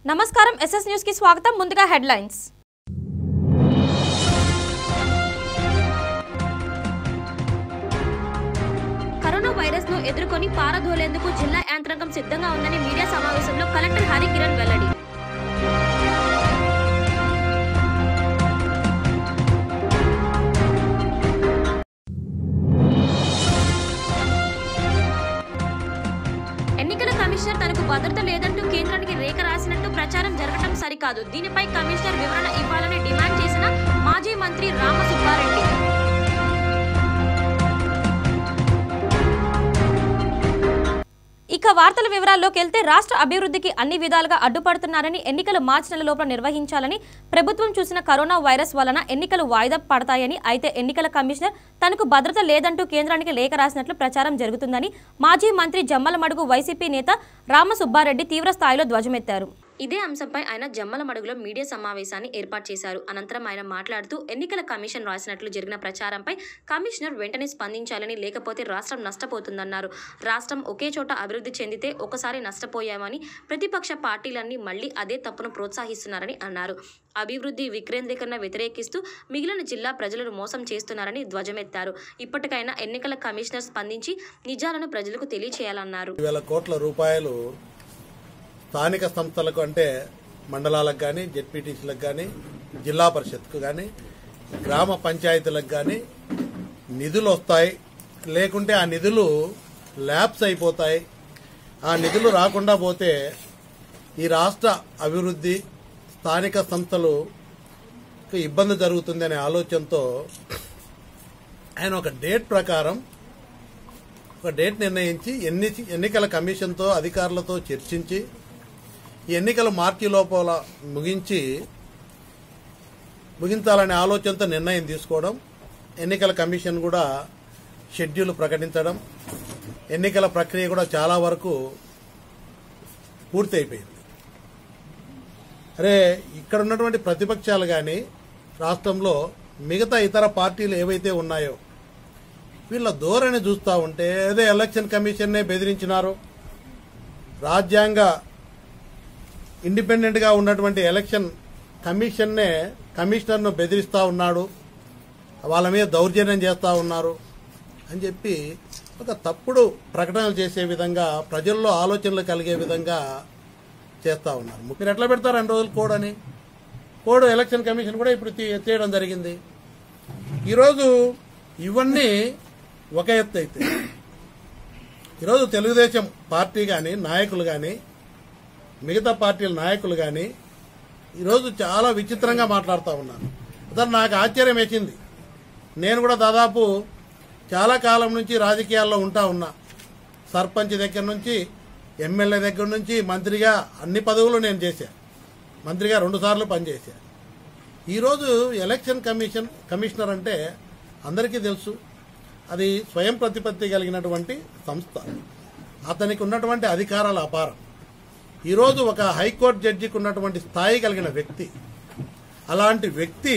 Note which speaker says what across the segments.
Speaker 1: నమస్కారం SS news కి స్వాగతం ముందుగా హెడ్లైన్స్ కరోనా వైరస్ ను ఎదుర్కొని పారదోలేందుకు జిల్లా యంత్రాంగం సిద్ధంగా ఉందని మీడియా సమావేశంలో కలెక్టర్ హరికిరణ్ వెల్లడి ఎన్నికల కమిషనర్ తనకు భద్రత లేదంటూ కేంద్రానికి రేఖ రాసినట్టు ప్రచారం జరగటం సరికాదు దీనిపై కమిషనర్ వివరణ ఇవ్వాలని డిమాండ్ చేసిన మాజీ మంత్రి రామసుబ్బారెడ్డి ఇక వార్తల వివరాల్లోకి వెళ్తే రాష్ట్ర అభివృద్ధికి అన్ని విధాలుగా అడ్డుపడుతున్నారని ఎన్నికలు మార్చి నెల లోపల నిర్వహించాలని ప్రభుత్వం చూసిన కరోనా వైరస్ వలన ఎన్నికలు వాయిదా పడతాయని అయితే ఎన్నికల కమిషనర్ తనకు భద్రత లేదంటూ కేంద్రానికి లేఖ రాసినట్లు ప్రచారం జరుగుతుందని మాజీ మంత్రి జమ్మలమడుగు వైసీపీ నేత రామసుబ్బారెడ్డి తీవ్ర స్థాయిలో ధ్వజమెత్తారు ఇదే అంశంపై ఆయన జమ్మలమడుగులో మీడియా సమావేశాన్ని ఏర్పాటు చేశారు అనంతరం ఆయన మాట్లాడుతూ ఎన్నికల కమిషన్ రాసినట్లు జరిగిన ప్రచారంపై కమిషనర్ వెంటనే స్పందించాలని లేకపోతే రాష్ట్రం నష్టపోతుందన్నారు రాష్ట్రం ఒకే చోట అభివృద్ధి చెందితే ఒకసారి నష్టపోయామని ప్రతిపక్ష పార్టీలన్నీ మళ్లీ అదే తప్పును ప్రోత్సహిస్తున్నారని అన్నారు అభివృద్ధి వికేంద్రీకరణ వ్యతిరేకిస్తూ మిగిలిన జిల్లా ప్రజలను మోసం చేస్తున్నారని ధ్వజమెత్తారు ఇప్పటికైనా ఎన్నికల కమిషనర్ స్పందించి నిజాలను ప్రజలకు తెలియచేయాలన్నారు
Speaker 2: వేల కోట్ల రూపాయలు స్థానిక సంస్థలకు అంటే మండలాలకు కానీ జెడ్పీటీసీలకు కానీ జిల్లా పరిషత్కు కానీ గ్రామ పంచాయతీలకు కానీ నిధులు వస్తాయి లేకుంటే ఆ నిధులు ల్యాబ్స్ అయిపోతాయి ఆ నిధులు రాకుండా పోతే ఈ రాష్ట్ర అభివృద్ధి స్థానిక సంస్థలు ఇబ్బంది జరుగుతుందనే ఆలోచనతో ఆయన ఒక డేట్ ప్రకారం ఒక డేట్ నిర్ణయించి ఎన్ని ఎన్నికల కమిషన్తో అధికారులతో చర్చించి ఈ ఎన్నికలు మార్చి లోపల ముగించి ముగించాలనే ఆలోచనతో నిర్ణయం తీసుకోవడం ఎన్నికల కమిషన్ కూడా షెడ్యూల్ ప్రకటించడం ఎన్నికల ప్రక్రియ కూడా చాలా వరకు పూర్తి అయిపోయింది అరే ఇక్కడ ఉన్నటువంటి ప్రతిపక్షాలు కానీ రాష్ట్రంలో మిగతా ఇతర పార్టీలు ఏవైతే ఉన్నాయో వీళ్ళ ధోరణి చూస్తూ ఉంటే ఏదో ఎలక్షన్ కమిషన్నే బెదిరించినారు రాజ్యాంగ ఇండిపెండెంట్గా ఉన్నటువంటి ఎలక్షన్ కమిషన్నే కమిషనర్ను బెదిరిస్తూ ఉన్నాడు వాళ్ళ మీద దౌర్జన్యం చేస్తూ ఉన్నారు అని చెప్పి ఒక తప్పుడు ప్రకటనలు చేసే విధంగా ప్రజల్లో ఆలోచనలు కలిగే విధంగా చేస్తూ ఉన్నారు మీరు ఎట్లా పెడతారు రెండు రోజులు కోడ్ అని కోడ్ ఎలక్షన్ కమిషన్ కూడా ఇప్పుడు తీ- తీయడం జరిగింది ఈరోజు ఇవన్నీ ఒక ఎత్తు అయితే ఈరోజు తెలుగుదేశం పార్టీ కానీ నాయకులు కానీ మిగతా పార్టీల నాయకులు కానీ ఈరోజు చాలా విచిత్రంగా మాట్లాడుతూ ఉన్నారు అసలు నాకు ఆశ్చర్యం వేసింది నేను కూడా దాదాపు చాలా కాలం నుంచి రాజకీయాల్లో ఉంటా ఉన్నా సర్పంచ్ దగ్గర నుంచి ఎమ్మెల్యే దగ్గర నుంచి మంత్రిగా అన్ని పదవులు నేను చేశాను మంత్రిగా రెండుసార్లు పనిచేశాను ఈరోజు ఎలక్షన్ కమిషన్ కమిషనర్ అంటే అందరికీ తెలుసు అది స్వయం ప్రతిపత్తి కలిగినటువంటి సంస్థ అతనికి ఉన్నటువంటి అధికారాల అపారం ఈరోజు ఒక హైకోర్టు జడ్జికి ఉన్నటువంటి స్థాయి కలిగిన వ్యక్తి అలాంటి వ్యక్తి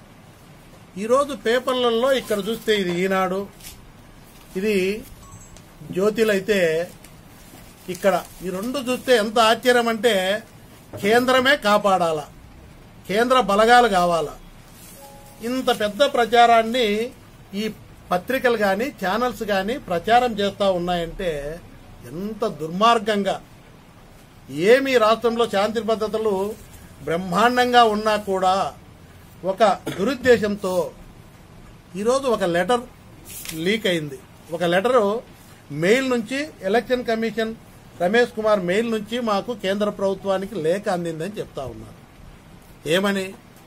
Speaker 2: ఈరోజు పేపర్లలో ఇక్కడ చూస్తే ఇది ఈనాడు ఇది జ్యోతిలైతే ఇక్కడ ఈ రెండు చూస్తే ఎంత ఆశ్చర్యం అంటే కేంద్రమే కాపాడాల కేంద్ర బలగాలు కావాలా ఇంత పెద్ద ప్రచారాన్ని ఈ పత్రికలు కానీ ఛానల్స్ కానీ ప్రచారం చేస్తూ ఉన్నాయంటే ఎంత దుర్మార్గంగా ఏమి రాష్ట్రంలో శాంతి భద్రతలు బ్రహ్మాండంగా ఉన్నా కూడా ఒక దురుద్దేశంతో ఈరోజు ఒక లెటర్ లీక్ అయింది ఒక లెటరు మెయిల్ నుంచి Election Commission Ramesh Kumar mail నుంచి మాకు కేంద్ర ప్రభుత్వానికి లేఖ అందిందని చెప్తా ఉన్నారు ఏమని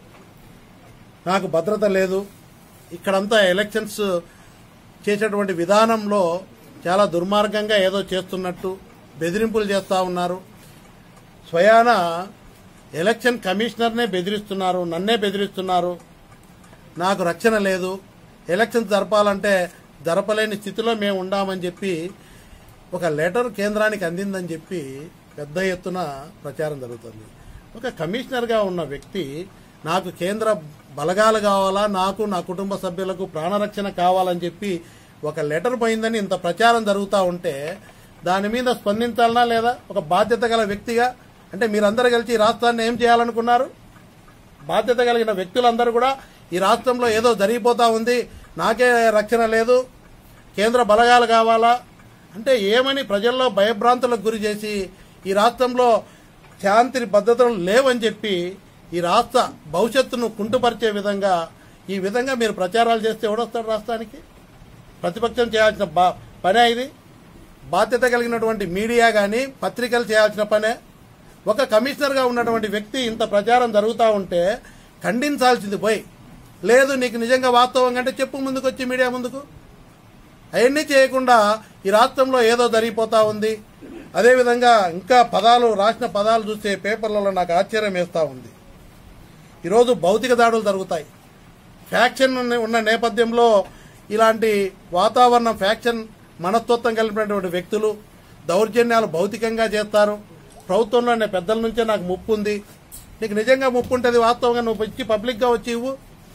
Speaker 2: నాకు భద్రత లేదు ఇక్కడంతా ఎలక్షన్స్ చేసేటువంటి విధానంలో చాలా దుర్మార్గంగా ఏదో చేస్తున్నట్టు బెదిరింపులు చేస్తా ఉన్నారు స్వయాన ఎలక్షన్ కమిషనర్నే బెదిరిస్తున్నారు నన్నే బెదిరిస్తున్నారు నాకు రక్షణ లేదు ఎలక్షన్ జరపాలంటే జరపలేని స్థితిలో మేము ఉండామని చెప్పి ఒక లెటర్ కేంద్రానికి అందిందని చెప్పి పెద్ద ఎత్తున ప్రచారం జరుగుతుంది ఒక కమిషనర్గా ఉన్న వ్యక్తి నాకు కేంద్ర బలగాలు కావాలా నాకు నా కుటుంబ సభ్యులకు ప్రాణరక్షణ కావాలని చెప్పి ఒక లెటర్ పోయిందని ఇంత ప్రచారం జరుగుతూ ఉంటే దాని మీద స్పందించాలనా లేదా ఒక బాధ్యత గల వ్యక్తిగా అంటే మీరందరూ కలిసి ఈ రాష్ట్రాన్ని ఏం చేయాలనుకున్నారు బాధ్యత కలిగిన వ్యక్తులందరూ కూడా ఈ రాష్ట్రంలో ఏదో జరిగిపోతా ఉంది నాకే రక్షణ లేదు కేంద్ర బలగాలు కావాలా అంటే ఏమని ప్రజల్లో భయభ్రాంతులకు గురి చేసి ఈ రాష్ట్రంలో శాంతి భద్రతలు లేవని చెప్పి ఈ రాష్ట్ర భవిష్యత్తును కుంటుపరిచే విధంగా ఈ విధంగా మీరు ప్రచారాలు చేస్తే ఎవడొస్తాడు రాష్ట్రానికి ప్రతిపక్షం చేయాల్సిన బా పనే ఇది బాధ్యత కలిగినటువంటి మీడియా కానీ పత్రికలు చేయాల్సిన పనే ఒక కమిషనర్గా ఉన్నటువంటి వ్యక్తి ఇంత ప్రచారం జరుగుతూ ఉంటే ఖండించాల్సింది పోయి లేదు నీకు నిజంగా వాస్తవం అంటే చెప్పు ముందుకు వచ్చి మీడియా ముందుకు అవన్నీ చేయకుండా ఈ రాష్ట్రంలో ఏదో జరిగిపోతా ఉంది అదేవిధంగా ఇంకా పదాలు రాసిన పదాలు చూస్తే పేపర్లలో నాకు ఆశ్చర్యం వేస్తూ ఉంది ఈరోజు భౌతిక దాడులు జరుగుతాయి ఫ్యాక్షన్ ఉన్న- ఉన్న నేపథ్యంలో ఇలాంటి వాతావరణం ఫ్యాక్షన్ మనస్తత్వం కలిపినటువంటి వ్యక్తులు దౌర్జన్యాలు భౌతికంగా చేస్తారు ప్రభుత్వంలోనే పెద్దల నుంచే నాకు ముప్పు ఉంది నీకు నిజంగా ముప్పు ఉంటుంది వాస్తవంగా నువ్వు వచ్చి పబ్లిక్గా వచ్చి ఇవ్వు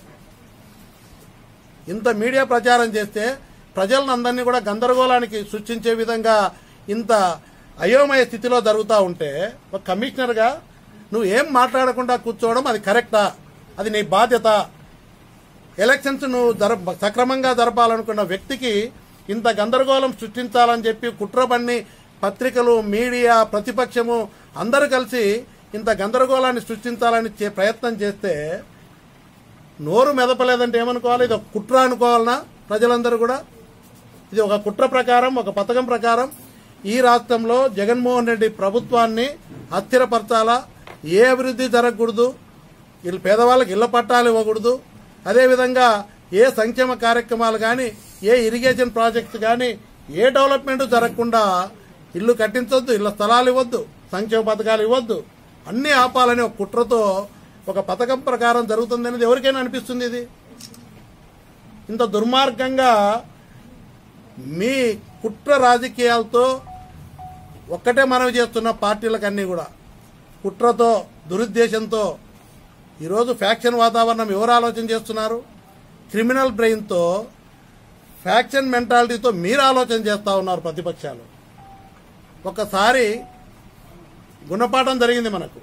Speaker 2: ఇంత మీడియా ప్రచారం చేస్తే ప్రజలను అందరినీ కూడా గందరగోళానికి సృష్టించే విధంగా ఇంత అయోమయ స్థితిలో జరుగుతూ ఉంటే ఒక కమిషనర్గా నువ్వు ఏం మాట్లాడకుండా కూర్చోవడం అది కరెక్టా అది నీ బాధ్యత ఎలక్షన్స్ నువ్వు జర సక్రమంగా జరపాలనుకున్న వ్యక్తికి ఇంత గందరగోళం సృష్టించాలని చెప్పి కుట్రబన్ని పత్రికలు మీడియా ప్రతిపక్షము అందరూ కలిసి ఇంత గందరగోళాన్ని సృష్టించాలని చే- ప్రయత్నం చేస్తే నోరు మెదపలేదంటే ఏమనుకోవాలి ఇది ఒక కుట్ర అనుకోవాలనా ప్రజలందరూ కూడా ఇది ఒక కుట్ర ప్రకారం ఒక పథకం ప్రకారం ఈ రాష్ట్రంలో జగన్మోహన్ రెడ్డి ప్రభుత్వాన్ని అస్థిరపరచాలా ఏ అభివృద్ధి జరగకూడదు వీళ్ళు పేదవాళ్ళకి ఇళ్ల పట్టాలు ఇవ్వకూడదు అదేవిధంగా ఏ సంక్షేమ కార్యక్రమాలు కానీ ఏ ఇరిగేషన్ ప్రాజెక్ట్స్ కానీ ఏ డెవలప్మెంట్ జరగకుండా ఇల్లు కట్టించొద్దు ఇళ్ల స్థలాలు ఇవ్వద్దు సంక్షేమ పథకాలు ఇవ్వద్దు అన్నీ ఆపాలని ఒక కుట్రతో ఒక పథకం ప్రకారం జరుగుతుందనేది ఎవరికైనా అనిపిస్తుంది ఇది ఇంత దుర్మార్గంగా మీ కుట్ర రాజకీయాలతో ఒక్కటే మనవి చేస్తున్న పార్టీలకన్నీ కూడా కుట్రతో దురుద్దేశంతో ఈరోజు ఫ్యాక్షన్ వాతావరణం ఎవరు ఆలోచన చేస్తున్నారు క్రిమినల్ బ్రెయిన్తో ఫ్యాక్షన్ మెంటాలిటీతో మీరు ఆలోచన చేస్తూ ఉన్నారు ప్రతిపక్షాలు ఒకసారి గుణపాఠం జరిగింది మనకు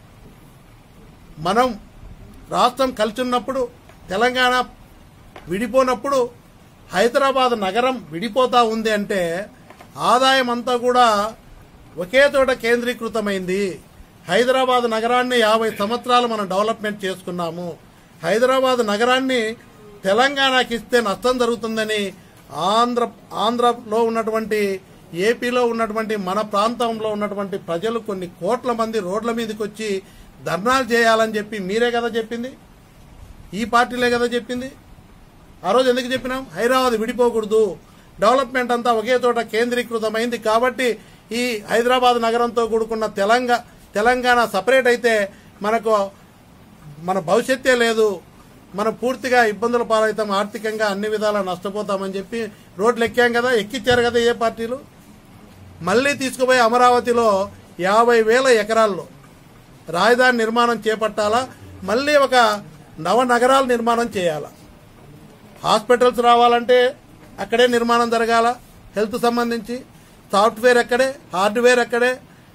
Speaker 2: మనం రాష్ట్రం కలిసి ఉన్నప్పుడు తెలంగాణ విడిపోనప్పుడు హైదరాబాద్ నగరం విడిపోతా ఉంది అంటే ఆదాయం అంతా కూడా ఒకే చోట కేంద్రీకృతమైంది హైదరాబాద్ నగరాన్ని యాభై సంవత్సరాలు మనం డెవలప్మెంట్ చేసుకున్నాము హైదరాబాద్ నగరాన్ని తెలంగాణకి ఇస్తే నష్టం జరుగుతుందని ఆంధ్ర ఆంధ్రలో ఉన్నటువంటి ఏపీలో ఉన్నటువంటి మన ప్రాంతంలో ఉన్నటువంటి ప్రజలు కొన్ని కోట్ల మంది రోడ్ల మీదకి వచ్చి ధర్నాలు చేయాలని చెప్పి మీరే కదా చెప్పింది ఈ పార్టీలే కదా చెప్పింది ఆ రోజు ఎందుకు చెప్పినాం హైదరాబాద్ విడిపోకూడదు డెవలప్మెంట్ అంతా ఒకే చోట కేంద్రీకృతమైంది కాబట్టి ఈ హైదరాబాద్ నగరంతో కూడుకున్న తెలంగాణ తెలంగాణ సపరేట్ అయితే మనకు మన భవిష్యత్తే లేదు మనం పూర్తిగా ఇబ్బందుల పాలవుతాం ఆర్థికంగా అన్ని విధాలా నష్టపోతామని చెప్పి రోడ్లు ఎక్కాం కదా ఎక్కిచ్చారు కదా ఏ పార్టీలు మళ్ళీ తీసుకుపోయి అమరావతిలో యాభై వేల ఎకరాల్లో రాజధాని నిర్మాణం చేపట్టాలా మళ్ళీ ఒక నవ నగరాల నిర్మాణం చేయాలా హాస్పిటల్స్ రావాలంటే అక్కడే నిర్మాణం జరగాల హెల్త్ సంబంధించి సాఫ్ట్వేర్ అక్కడే హార్డ్వేర్ అక్కడే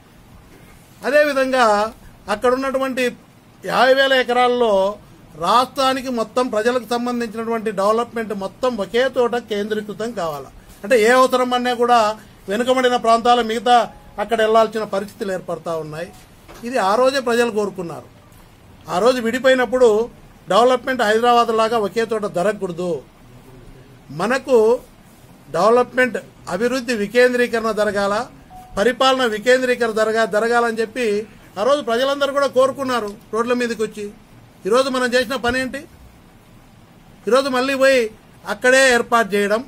Speaker 2: అదేవిధంగా అక్కడ ఉన్నటువంటి యాభై వేల ఎకరాల్లో రాష్ట్రానికి మొత్తం ప్రజలకు సంబంధించినటువంటి డెవలప్మెంట్ మొత్తం ఒకే చోట కేంద్రీకృతం కావాలి అంటే ఏ అవసరం అన్నా కూడా వెనుకబడిన ప్రాంతాల మిగతా అక్కడ వెళ్లాల్సిన పరిస్థితులు ఏర్పడతా ఉన్నాయి ఇది ఆ రోజే ప్రజలు కోరుకున్నారు ఆ రోజు విడిపోయినప్పుడు డెవలప్మెంట్ హైదరాబాద్ లాగా ఒకే చోట జరగకూడదు మనకు డెవలప్మెంట్ అభివృద్ధి వికేంద్రీకరణ జరగాల పరిపాలన వికేంద్రీకరణ జరగా జరగాలని చెప్పి ఆ రోజు ప్రజలందరూ కూడా కోరుకున్నారు రోడ్ల మీదకి వచ్చి ఈరోజు మనం చేసిన పని ఏంటి ఈరోజు మళ్ళీ పోయి అక్కడే ఏర్పాటు చేయడం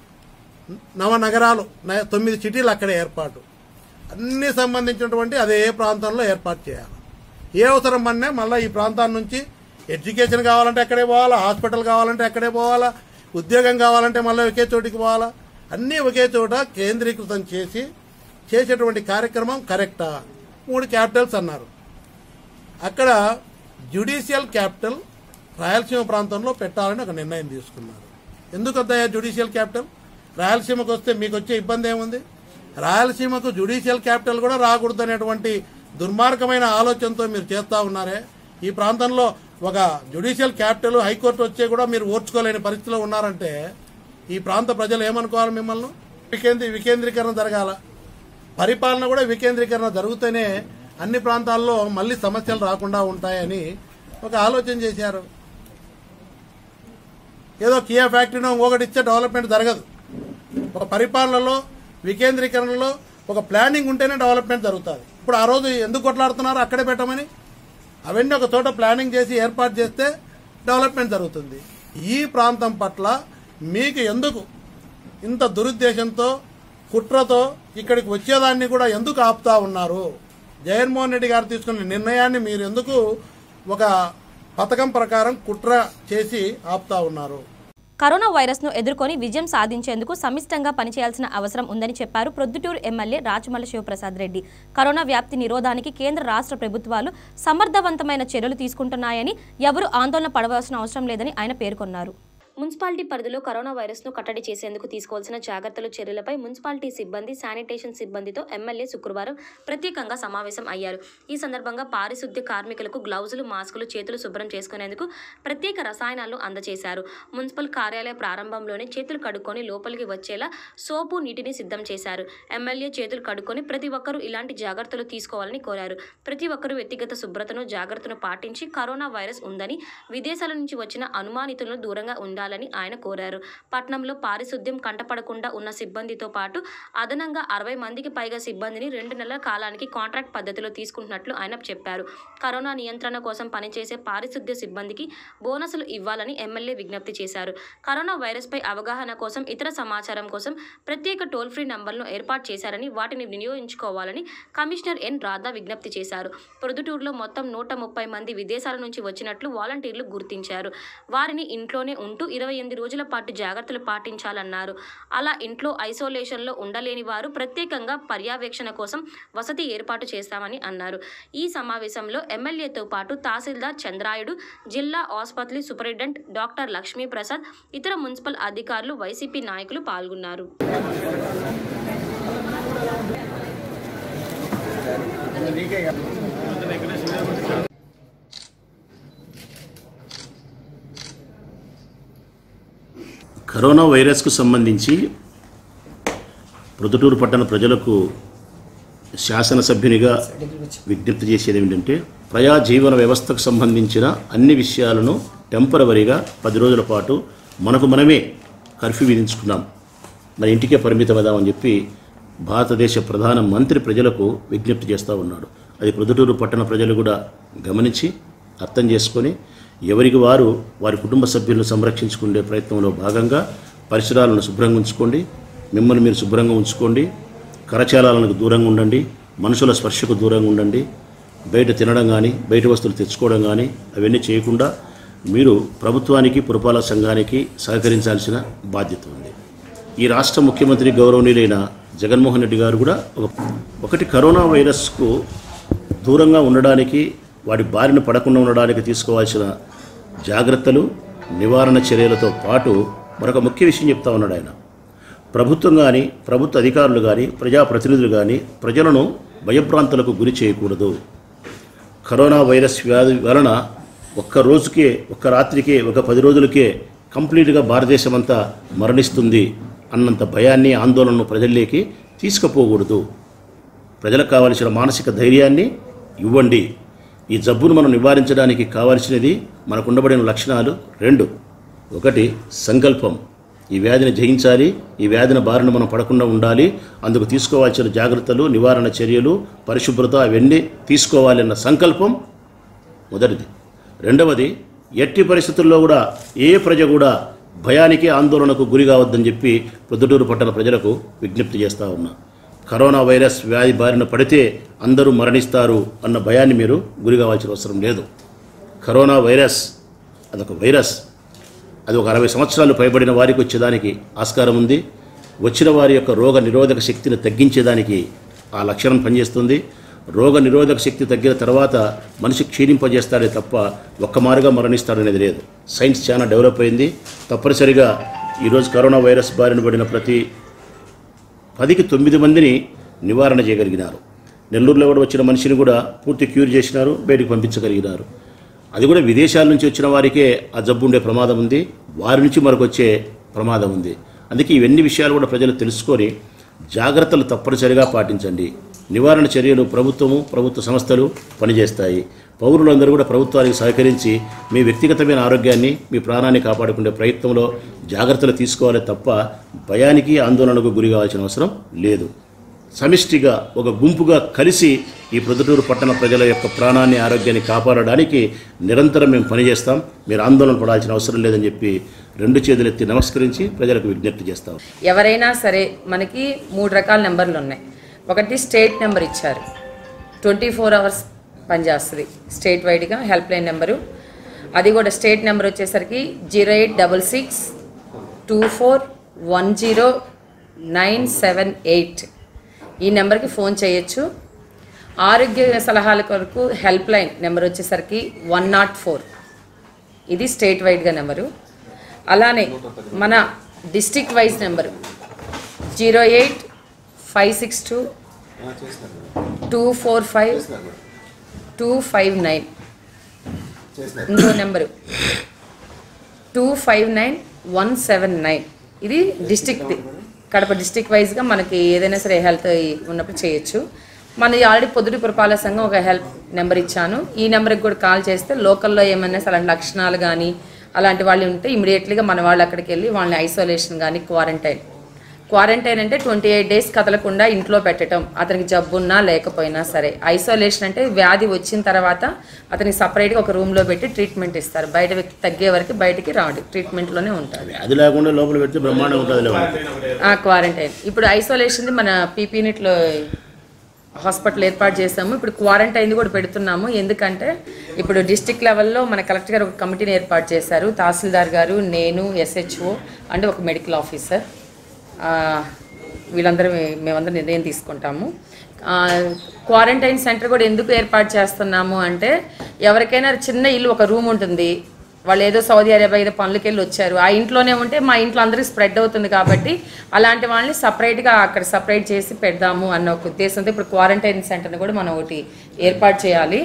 Speaker 2: నవ నగరాలు న- తొమ్మిది సిటీలు అక్కడే ఏర్పాటు అన్ని సంబంధించినటువంటి అదే ప్రాంతంలో ఏర్పాటు చేయాలి ఏ అవసరం పడినా మళ్ళీ ఈ ప్రాంతాన్ని నుంచి ఎడ్యుకేషన్ కావాలంటే అక్కడే పోవాలా హాస్పిటల్ కావాలంటే అక్కడే పోవాలా ఉద్యోగం కావాలంటే మళ్ళీ ఒకే చోటికి పోవాలా అన్నీ ఒకే చోట కేంద్రీకృతం చేసి చేసేటువంటి కార్యక్రమం కరెక్టా మూడు క్యాపిటల్స్ అన్నారు అక్కడ జ్యుడిషియల్ క్యాపిటల్ రాయలసీమ ప్రాంతంలో పెట్టాలని ఒక నిర్ణయం తీసుకున్నారు ఎందుకు వద్దయా జ్యుడిషియల్ క్యాపిటల్ రాయలసీమకు వస్తే మీకు వచ్చే ఇబ్బంది ఏముంది రాయలసీమకు జ్యుడిషియల్ క్యాపిటల్ కూడా రాకూడదు అనేటువంటి దుర్మార్గమైన ఆలోచనతో మీరు చేస్తా ఉన్నారే ఈ ప్రాంతంలో ఒక జ్యుడిషియల్ క్యాపిటల్ హైకోర్టు వచ్చే కూడా మీరు ఓర్చుకోలేని పరిస్థితిలో ఉన్నారంటే ఈ ప్రాంత ప్రజలు ఏమనుకోవాలి మిమ్మల్ని వికేంద్రీ వికేంద్రీకరణ జరగాల పరిపాలన కూడా వికేంద్రీకరణ జరుగుతూనే అన్ని ప్రాంతాల్లో మళ్ళీ సమస్యలు రాకుండా ఉంటాయని ఒక ఆలోచన చేశారు ఏదో కియా ఫ్యాక్టరీనో ఇంకొకటి ఇచ్చే డెవలప్మెంట్ జరగదు ఒక పరిపాలనలో వికేంద్రీకరణలో ఒక ప్లానింగ్ ఉంటేనే డెవలప్మెంట్ జరుగుతుంది ఇప్పుడు ఆ రోజు ఎందుకు కొట్లాడుతున్నారు అక్కడే పెట్టమని అవన్నీ ఒక చోట ప్లానింగ్ చేసి ఏర్పాటు చేస్తే డెవలప్మెంట్ జరుగుతుంది ఈ ప్రాంతం పట్ల మీకు ఎందుకు ఇంత దురుద్దేశంతో కుట్రతో ఇక్కడికి వచ్చేదాన్ని కూడా ఎందుకు ఆపుతా ఉన్నారు జగన్మోహన్ రెడ్డి గారు తీసుకున్న నిర్ణయాన్ని మీరు ఎందుకు ఒక పథకం ప్రకారం కుట్ర చేసి ఆపుతా ఉన్నారు
Speaker 1: కరోనా వైరస్ను ఎదుర్కొని విజయం సాధించేందుకు సమిష్టంగా పనిచేయాల్సిన అవసరం ఉందని చెప్పారు ప్రొద్దుటూరు ఎమ్మెల్యే రాచమల్ల శివప్రసాద్ రెడ్డి కరోనా వ్యాప్తి నిరోధానికి కేంద్ర రాష్ట్ర ప్రభుత్వాలు సమర్థవంతమైన చర్యలు తీసుకుంటున్నాయని ఎవరు ఆందోళన పడవలసిన అవసరం లేదని ఆయన పేర్కొన్నారు మున్సిపాలిటీ పరిధిలో కరోనా వైరస్ను కట్టడి చేసేందుకు తీసుకోవాల్సిన జాగ్రత్తలు చర్యలపై మున్సిపాలిటీ సిబ్బంది శానిటేషన్ సిబ్బందితో ఎమ్మెల్యే శుక్రవారం ప్రత్యేకంగా సమావేశం అయ్యారు ఈ సందర్భంగా పారిశుద్ధ్య కార్మికులకు గ్లౌజులు మాస్కులు చేతులు శుభ్రం చేసుకునేందుకు ప్రత్యేక రసాయనాలు అందజేశారు మున్సిపల్ కార్యాలయ ప్రారంభంలోనే చేతులు కడుక్కొని లోపలికి వచ్చేలా సోపు నీటిని సిద్ధం చేశారు ఎమ్మెల్యే చేతులు కడుక్కొని ప్రతి ఒక్కరూ ఇలాంటి జాగ్రత్తలు తీసుకోవాలని కోరారు ప్రతి ఒక్కరూ వ్యక్తిగత శుభ్రతను జాగ్రత్తను పాటించి కరోనా వైరస్ ఉందని విదేశాల నుంచి వచ్చిన అనుమానితులను దూరంగా ఉండాలని ఆయన కోరారు పట్నంలో పారిశుద్ధ్యం కంటపడకుండా ఉన్న సిబ్బందితో పాటు అదనంగా అరవై మందికి పైగా సిబ్బందిని రెండు నెలల కాలానికి కాంట్రాక్ట్ పద్ధతిలో తీసుకుంటున్నట్లు ఆయన చెప్పారు కరోనా నియంత్రణ కోసం పనిచేసే పారిశుద్ధ్య సిబ్బందికి బోనసులు ఇవ్వాలని ఎమ్మెల్యే విజ్ఞప్తి చేశారు కరోనా వైరస్పై అవగాహన కోసం ఇతర సమాచారం కోసం ప్రత్యేక టోల్ ఫ్రీ నంబర్లను ఏర్పాటు చేశారని వాటిని వినియోగించుకోవాలని కమిషనర్ ఎన్ రాధా విజ్ఞప్తి చేశారు ప్రొద్దుటూరులో మొత్తం నూట ముప్పై మంది విదేశాల నుంచి వచ్చినట్లు వాలంటీర్లు గుర్తించారు వారిని ఇంట్లోనే ఉంటూ ఇరవై ఎనిమిది రోజుల పాటు జాగ్రత్తలు పాటించాలన్నారు అలా ఇంట్లో ఐసోలేషన్లో ఉండలేని వారు ప్రత్యేకంగా పర్యవేక్షణ కోసం వసతి ఏర్పాటు చేస్తామని అన్నారు ఈ సమావేశంలో ఎమ్మెల్యేతో పాటు తహసీల్దార్ చంద్రాయుడు జిల్లా ఆసుపత్రి సూపరింటెండెంట్ డాక్టర్ లక్ష్మీ ప్రసాద్ ఇతర మున్సిపల్ అధికారులు వైసీపీ నాయకులు పాల్గొన్నారు
Speaker 3: కరోనా వైరస్కు సంబంధించి ప్రొద్దుటూరు పట్టణ ప్రజలకు శాసనసభ్యునిగా విజ్ఞప్తి చేసేది ఏమిటంటే ప్రజా జీవన వ్యవస్థకు సంబంధించిన అన్ని విషయాలను టెంపరవరీగా పది రోజుల పాటు మనకు మనమే కర్ఫ్యూ విధించుకున్నాం మన ఇంటికే పరిమితమదామని చెప్పి భారతదేశ ప్రధాన మంత్రి ప్రజలకు విజ్ఞప్తి చేస్తూ ఉన్నాడు అది ప్రొద్దుటూరు పట్టణ ప్రజలు కూడా గమనించి అర్థం చేసుకొని ఎవరికి వారు వారి కుటుంబ సభ్యులను సంరక్షించుకునే ప్రయత్నంలో భాగంగా పరిసరాలను శుభ్రంగా ఉంచుకోండి మిమ్మల్ని మీరు శుభ్రంగా ఉంచుకోండి కరచాలాలకు దూరంగా ఉండండి మనుషుల స్పర్శకు దూరంగా ఉండండి బయట తినడం కానీ బయట వస్తువులు తెచ్చుకోవడం కానీ అవన్నీ చేయకుండా మీరు ప్రభుత్వానికి పురపాలక సంఘానికి సహకరించాల్సిన బాధ్యత ఉంది ఈ రాష్ట్ర ముఖ్యమంత్రి గౌరవనీయులైన జగన్మోహన్ రెడ్డి గారు కూడా ఒక ఒకటి కరోనా వైరస్కు దూరంగా ఉండడానికి వాటి బారిన పడకుండా ఉండడానికి తీసుకోవాల్సిన జాగ్రత్తలు నివారణ చర్యలతో పాటు మరొక ముఖ్య విషయం చెప్తా ఉన్నాడు ఆయన ప్రభుత్వం కానీ ప్రభుత్వ అధికారులు కానీ ప్రజాప్రతినిధులు కానీ ప్రజలను భయభ్రాంతులకు గురి చేయకూడదు కరోనా వైరస్ వ్యాధి వలన ఒక్క రోజుకే ఒక్క రాత్రికే ఒక పది రోజులకే కంప్లీట్గా భారతదేశం అంతా మరణిస్తుంది అన్నంత భయాన్ని ఆందోళనను ప్రజల్లోకి తీసుకుపోకూడదు ప్రజలకు కావలసిన మానసిక ధైర్యాన్ని ఇవ్వండి ఈ జబ్బును మనం నివారించడానికి కావాల్సినది మనకు ఉండబడిన లక్షణాలు రెండు ఒకటి సంకల్పం ఈ వ్యాధిని జయించాలి ఈ వ్యాధిని బారిన మనం పడకుండా ఉండాలి అందుకు తీసుకోవాల్సిన జాగ్రత్తలు నివారణ చర్యలు పరిశుభ్రత అవన్నీ తీసుకోవాలన్న సంకల్పం మొదటిది రెండవది ఎట్టి పరిస్థితుల్లో కూడా ఏ ప్రజ కూడా భయానికి ఆందోళనకు గురి కావద్దని చెప్పి ప్రొద్దుటూరు పట్టణ ప్రజలకు విజ్ఞప్తి చేస్తా ఉన్నా కరోనా వైరస్ వ్యాధి బారిన పడితే అందరూ మరణిస్తారు అన్న భయాన్ని మీరు గురి కావాల్సిన అవసరం లేదు కరోనా వైరస్ అదొక వైరస్ అది ఒక అరవై సంవత్సరాలు పైబడిన వారికి వచ్చేదానికి ఆస్కారం ఉంది వచ్చిన వారి యొక్క రోగ నిరోధక శక్తిని తగ్గించేదానికి ఆ లక్షణం పనిచేస్తుంది రోగ నిరోధక శక్తి తగ్గిన తర్వాత మనిషి క్షీణింపజేస్తాడే తప్ప ఒక్కమారుగా మరణిస్తాడనేది లేదు సైన్స్ చాలా డెవలప్ అయింది తప్పనిసరిగా ఈరోజు కరోనా వైరస్ బారిన పడిన ప్రతి పదికి తొమ్మిది మందిని నివారణ చేయగలిగినారు నెల్లూరులో కూడా వచ్చిన మనిషిని కూడా పూర్తి క్యూర్ చేసినారు బయటికి పంపించగలిగినారు అది కూడా విదేశాల నుంచి వచ్చిన వారికే ఆ జబ్బు ఉండే ప్రమాదం ఉంది వారి నుంచి మనకు వచ్చే ప్రమాదం ఉంది అందుకే ఇవన్నీ విషయాలు కూడా ప్రజలు తెలుసుకొని జాగ్రత్తలు తప్పనిసరిగా పాటించండి నివారణ చర్యలు ప్రభుత్వము ప్రభుత్వ సంస్థలు పనిచేస్తాయి పౌరులందరూ కూడా ప్రభుత్వానికి సహకరించి మీ వ్యక్తిగతమైన ఆరోగ్యాన్ని మీ ప్రాణాన్ని కాపాడుకునే ప్రయత్నంలో జాగ్రత్తలు తీసుకోవాలి తప్ప భయానికి ఆందోళనకు గురి కావాల్సిన అవసరం లేదు సమిష్టిగా ఒక గుంపుగా కలిసి ఈ ప్రొద్దుటూరు పట్టణ ప్రజల యొక్క ప్రాణాన్ని ఆరోగ్యాన్ని కాపాడడానికి నిరంతరం మేము పనిచేస్తాం మీరు ఆందోళన పడాల్సిన అవసరం లేదని చెప్పి రెండు చేతులెత్తి నమస్కరించి ప్రజలకు విజ్ఞప్తి చేస్తాం
Speaker 4: ఎవరైనా సరే మనకి మూడు రకాల నెంబర్లు ఉన్నాయి ఒకటి స్టేట్ నెంబర్ ఇచ్చారు ట్వంటీ ఫోర్ అవర్స్ పనిచేస్తుంది స్టేట్ వైడ్గా హెల్ప్ లైన్ నెంబరు అది కూడా స్టేట్ నెంబర్ వచ్చేసరికి zero eight double six two four one zero nine seven eight ఈ నెంబర్కి ఫోన్ చేయొచ్చు ఆరోగ్య సలహాల కొరకు హెల్ప్ లైన్ నెంబర్ వచ్చేసరికి వన్ నాట్ ఫోర్ ఇది స్టేట్ వైడ్గా నెంబరు అలానే మన district wise number zero eight five six two two four five two five nine ఇంకో number two five nine one seven nine ఇది డిస్టిక్ కడప డిస్టిక్ వైజ్గా మనకి ఏదైనా సరే హెల్త్ ఉన్నప్పుడు చేయొచ్చు మనది ఆల్రెడీ పొద్దుటి పురపాలక సంఘం ఒక హెల్ప్ నెంబర్ ఇచ్చాను ఈ నెంబర్కి కూడా కాల్ చేస్తే లోకల్లో ఏమైనా సరే అలాంటి లక్షణాలు కానీ అలాంటి వాళ్ళు ఉంటే ఇమీడియట్లీగా మన వాళ్ళు అక్కడికి వెళ్ళి వాళ్ళని ఐసోలేషన్ కానీ క్వారంటైన్ క్వారంటైన్ అంటే ట్వంటీ ఎయిట్ డేస్ కదలకుండా ఇంట్లో పెట్టడం అతనికి జబ్బున్నా లేకపోయినా సరే ఐసోలేషన్ అంటే వ్యాధి వచ్చిన తర్వాత అతనికి సపరేట్గా ఒక రూమ్లో పెట్టి ట్రీట్మెంట్ ఇస్తారు బయట వ్యక్తి తగ్గే వరకు బయటికి రాడు ట్రీట్మెంట్లోనే ఉంటారు
Speaker 3: అది లేకుండా లోపల పెడితే బ్రహ్మాండం ఉంటుంది
Speaker 4: ఆ క్వారంటైన్ ఇప్పుడు ఐసోలేషన్ మన పీపీ యూనిట్లో హాస్పిటల్ ఏర్పాటు చేసాము ఇప్పుడు క్వారంటైన్ కూడా పెడుతున్నాము ఎందుకంటే ఇప్పుడు డిస్టిక్ లెవెల్లో మన కలెక్టర్ గారు ఒక కమిటీని ఏర్పాటు చేశారు తహసీల్దార్ గారు నేను ఎస్హెచ్ఓ అండ్ ఒక మెడికల్ ఆఫీసర్ ఆ, వీళ్ళందరూ మే- మేమందరం నిర్ణయం తీసుకుంటాము ఆ, క్వారంటైన్ సెంటర్ కూడా ఎందుకు ఏర్పాటు చేస్తున్నాము అంటే ఎవరికైనా చిన్న ఇల్లు ఒక రూమ్ ఉంటుంది వాళ్ళు ఏదో సౌదీ అరేబియా ఏదో పనులకి వెళ్ళి వచ్చారు ఆ ఇంట్లోనే ఉంటే మా ఇంట్లో అందరికి స్ప్రెడ్ అవుతుంది కాబట్టి అలాంటి వాళ్ళని సపరేట్గా అక్కడ సపరేట్ చేసి పెడదాము అన్న ఒక ఉద్దేశంతో ఇప్పుడు క్వారంటైన్ సెంటర్ని కూడా మనం ఒకటి ఏర్పాటు చేయాలి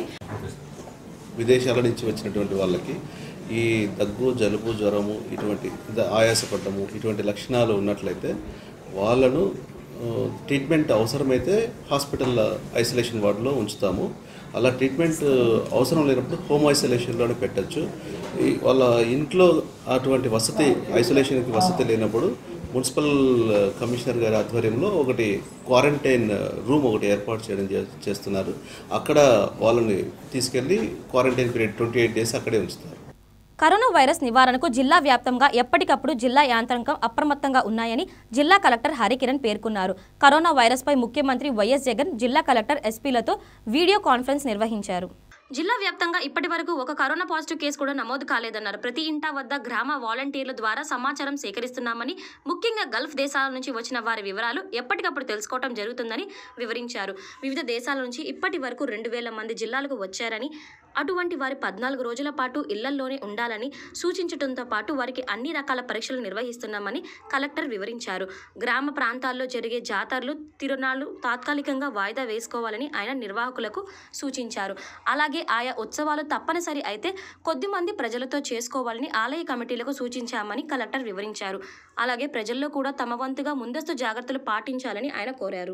Speaker 5: విదేశాల నుంచి వచ్చినటువంటి వాళ్ళకి ఈ దగ్గు జలుబు జ్వరము ఇటువంటి ద- ఆయాసపడ్డము ఇటువంటి లక్షణాలు ఉన్నట్లయితే వాళ్ళను ఆ, ట్రీట్మెంట్ అవసరమైతే హాస్పిటల్ ఐసోలేషన్ వార్డులో ఉంచుతాము అలా ట్రీట్మెంట్ అవసరం లేనప్పుడు హోమ్ ఐసోలేషన్లోనే పెట్టచ్చు ఈ వాళ్ళ ఇంట్లో అటువంటి వసతి ఐసోలేషన్కి వసతి లేనప్పుడు మున్సిపల్ కమిషనర్ గారి ఆధ్వర్యంలో ఒకటి క్వారంటైన్ రూమ్ ఒకటి ఏర్పాటు చేయడం చే- చేస్తున్నారు అక్కడ వాళ్ళని తీసుకెళ్ళి quarantine period twenty eight days అక్కడే ఉంచుతారు
Speaker 1: కరోనా వైరస్ నివారణకు జిల్లా వ్యాప్తంగా ఎప్పటికప్పుడు జిల్లా యాంత్రాంగం అప్రమత్తంగా ఉన్నాయని జిల్లా కలెక్టర్ హరికిరణ్ పేర్కొన్నారు కరోనా వైరస్పై ముఖ్యమంత్రి వైఎస్ జగన్ జిల్లా కలెక్టర్ ఎస్పీలతో వీడియో కాన్ఫరెన్స్ నిర్వహించారు జిల్లా వ్యాప్తంగా ఇప్పటి వరకు ఒక కరోనా పాజిటివ్ కేసు కూడా నమోదు కాలేదన్నారు ప్రతి ఇంటా వద్ద గ్రామ వాలంటీర్ల ద్వారా సమాచారం సేకరిస్తున్నామని ముఖ్యంగా గల్ఫ్ దేశాల నుంచి వచ్చిన వారి వివరాలు ఎప్పటికప్పుడు తెలుసుకోవడం జరుగుతుందని వివరించారు వివిధ దేశాల నుంచి ఇప్పటి వరకు రెండు వేల మంది జిల్లాలకు వచ్చారని అటువంటి వారి పద్నాలుగు రోజుల పాటు ఇళ్లల్లోనే ఉండాలని సూచించడంతో పాటు వారికి అన్ని రకాల పరీక్షలు నిర్వహిస్తున్నామని కలెక్టర్ వివరించారు గ్రామ ప్రాంతాల్లో జరిగే జాతరలు తిరునాళ్లు తాత్కాలికంగా వాయిదా వేసుకోవాలని ఆయన నిర్వాహకులకు సూచించారు అలాగే ఆయా ఉత్సవాలు తప్పనిసరి అయితే కొద్దిమంది ప్రజలతో చేసుకోవాలని ఆలయ కమిటీలకు సూచించామని కలెక్టర్ వివరించారు అలాగే ప్రజల్లో కూడా తమ వంతుగా ముందస్తు జాగ్రత్తలు పాటించాలని ఆయన కోరారు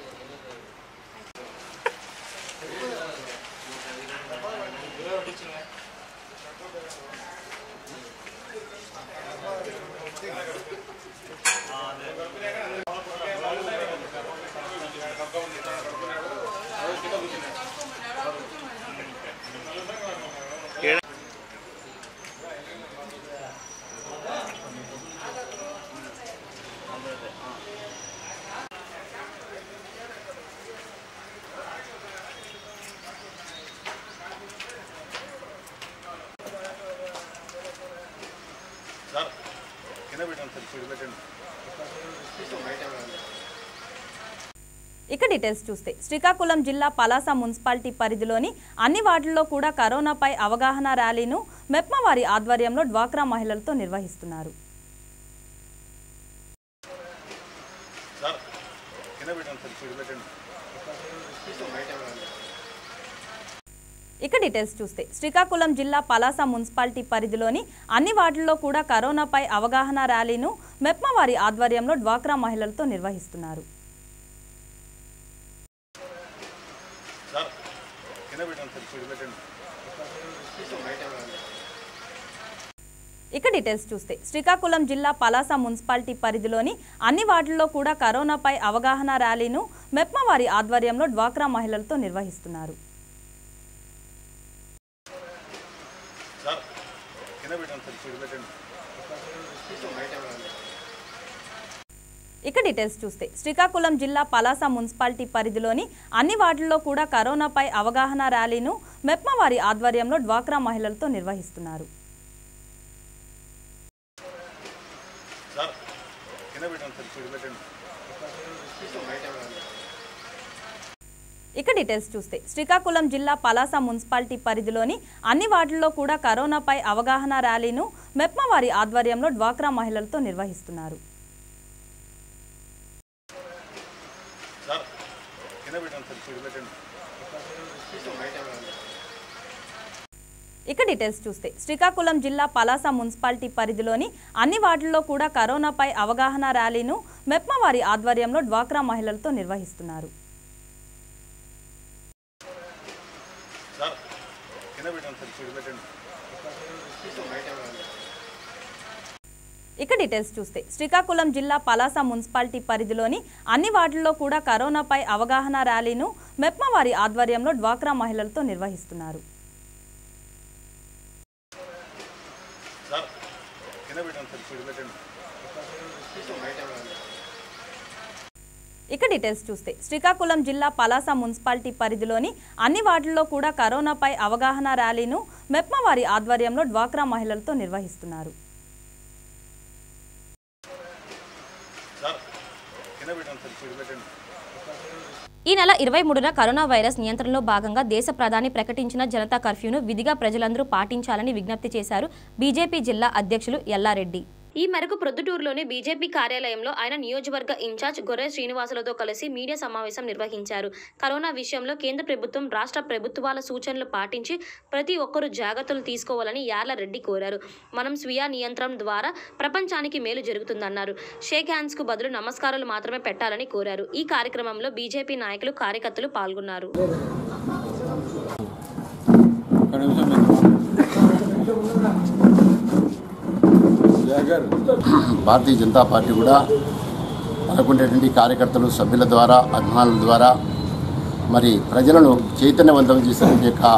Speaker 1: ఇక డీటెయిల్స్ చూస్తే శ్రీకాకుళం జిల్లా పలాస మున్సిపాలిటీ పరిధిలోని అన్ని వార్డుల్లో కూడా కరోనాపై అవగాహన ర్యాలీను మెప్మా వారి ఆధ్వర్యంలో డ్వాక్రా మహిళలతో నిర్వహిస్తున్నారు
Speaker 6: ఇక డీటెయిల్స్ చూస్తే శ్రీకాకుళం జిల్లా పలాస మున్సిపాలిటీ పరిధిలోని అన్ని వార్డుల్లో కూడా కరోనాపై అవగాహన ర్యాలీను మెప్మవారి ఆధ్వర్యంలో డ్వాక్రా మహిళలతో నిర్వహిస్తున్నారు ఇక డీటెయిల్స్ చూస్తే శ్రీకాకుళం జిల్లా పలాస మున్సిపాలిటీ పరిధిలోని అన్ని వార్డుల్లో కూడా కరోనాపై అవగాహన ర్యాలీను మెప్మవారి ఆధ్వర్యంలో డ్వాక్రా మహిళలతో నిర్వహిస్తున్నారు ఇక డీటెయిల్స్ చూస్తే శ్రీకాకుళం జిల్లా పలాస మున్సిపాలిటీ పరిధిలోని అన్ని వార్డుల్లో కూడా కరోనాపై అవగాహన ర్యాలీను మెప్మవారి ఆధ్వర్యంలో డ్వాక్రా మహిళలతో నిర్వహిస్తున్నారు ఇక డీటెయిల్స్ చూస్తే శ్రీకాకుళం జిల్లా పలాస మున్సిపాలిటీ పరిధిలోని అన్ని వార్డుల్లో కూడా కరోనాపై అవగాహన ర్యాలీను మెప్మవారి ఆధ్వర్యంలో డ్వాక్రా మహిళలతో నిర్వహిస్తున్నారు ఇక డీటెయిల్స్ చూస్తే శ్రీకాకుళం జిల్లా పలాస మున్సిపాలిటీ పరిధిలోని అన్ని వార్డుల్లో కూడా కరోనాపై అవగాహన ర్యాలీను మెప్మవారి ఆధ్వర్యంలో డ్వాక్రా మహిళలతో నిర్వహిస్తున్నారు ఇక డీటెయిల్స్ చూస్తే శ్రీకాకుళం జిల్లా పలాస మున్సిపాలిటీ పరిధిలోని అన్ని వార్డుల్లో కూడా కరోనాపై అవగాహన ర్యాలీను మెప్మవారి ఆధ్వర్యంలో డ్వాక్రా మహిళలతో నిర్వహిస్తున్నారు ఇక డీటెయిల్స్ చూస్తే శ్రీకాకుళం జిల్లా పలాస మున్సిపాలిటీ పరిధిలోని అన్ని వార్డుల్లో కూడా కరోనాపై అవగాహన ర్యాలీను మెప్మవారి ఆధ్వర్యంలో డ్వాక్రా మహిళలతో నిర్వహిస్తున్నారు
Speaker 1: ఈ నెల ఇరవై మూడున కరోనా వైరస్ నియంత్రణలో భాగంగా దేశ ప్రధాని ప్రకటించిన జనతా కర్ఫ్యూను విధిగా ప్రజలందరూ పాటించాలని విజ్ఞప్తి చేశారు బీజేపీ జిల్లా అధ్యక్షులు ఎల్లారెడ్డి ఈ మేరకు ప్రొద్దుటూరులోని బీజేపీ కార్యాలయంలో ఆయన నియోజకవర్గ ఇన్ఛార్జ్ గొర్రె శ్రీనివాసులతో కలిసి మీడియా సమావేశం నిర్వహించారు కరోనా విషయంలో కేంద్ర ప్రభుత్వం రాష్ట్ర ప్రభుత్వాల సూచనలు పాటించి ప్రతి ఒక్కరూ జాగ్రత్తలు తీసుకోవాలని యార్లరెడ్డి కోరారు మనం స్వీయ నియంత్రణ ద్వారా ప్రపంచానికి మేలు జరుగుతుందన్నారు షేక్ హ్యాండ్స్కు బదులు నమస్కారాలు మాత్రమే పెట్టాలని కోరారు ఈ కార్యక్రమంలో బీజేపీ నాయకులు కార్యకర్తలు పాల్గొన్నారు
Speaker 7: భారతీయ జనతా పార్టీ కూడా మనకుండేటువంటి కార్యకర్తలు సభ్యుల ద్వారా అభిమానుల ద్వారా మరి ప్రజలను చైతన్యవంతం చేసినటువంటి యొక్క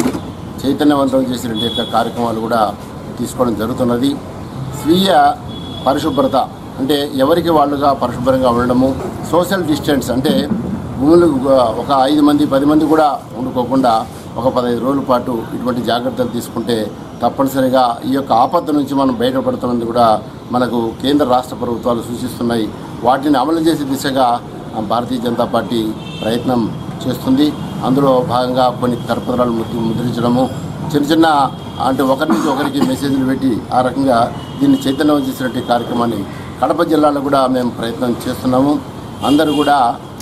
Speaker 7: చైతన్యవంతం చేసినటువంటి యొక్క కార్యక్రమాలు కూడా తీసుకోవడం జరుగుతున్నది స్వీయ పరిశుభ్రత అంటే ఎవరికి వాళ్ళుగా పరిశుభ్రంగా ఉండడము సోషల్ డిస్టెన్స్ అంటే భూములు ఒక ఐదు మంది పది మంది కూడా వండుకోకుండా ఒక పదహైదు రోజుల పాటు ఇటువంటి జాగ్రత్తలు తీసుకుంటే తప్పనిసరిగా ఈ యొక్క ఆపద నుంచి మనం బయటపడుతున్నది కూడా మనకు కేంద్ర రాష్ట్ర ప్రభుత్వాలు సూచిస్తున్నాయి వాటిని అమలు చేసే దిశగా ఆ, భారతీయ జనతా పార్టీ ప్రయత్నం చేస్తుంది అందులో భాగంగా కొన్ని కరపత్రాలు ముద్ర ముద్రించడము చిన్న చిన్న అంటే ఒకరి నుంచి ఒకరికి మెసేజ్లు పెట్టి ఆ రకంగా దీన్ని చైతన్యం చేసినటువంటి కార్యక్రమాన్ని కడప జిల్లాలో కూడా మేము ప్రయత్నం చేస్తున్నాము అందరూ కూడా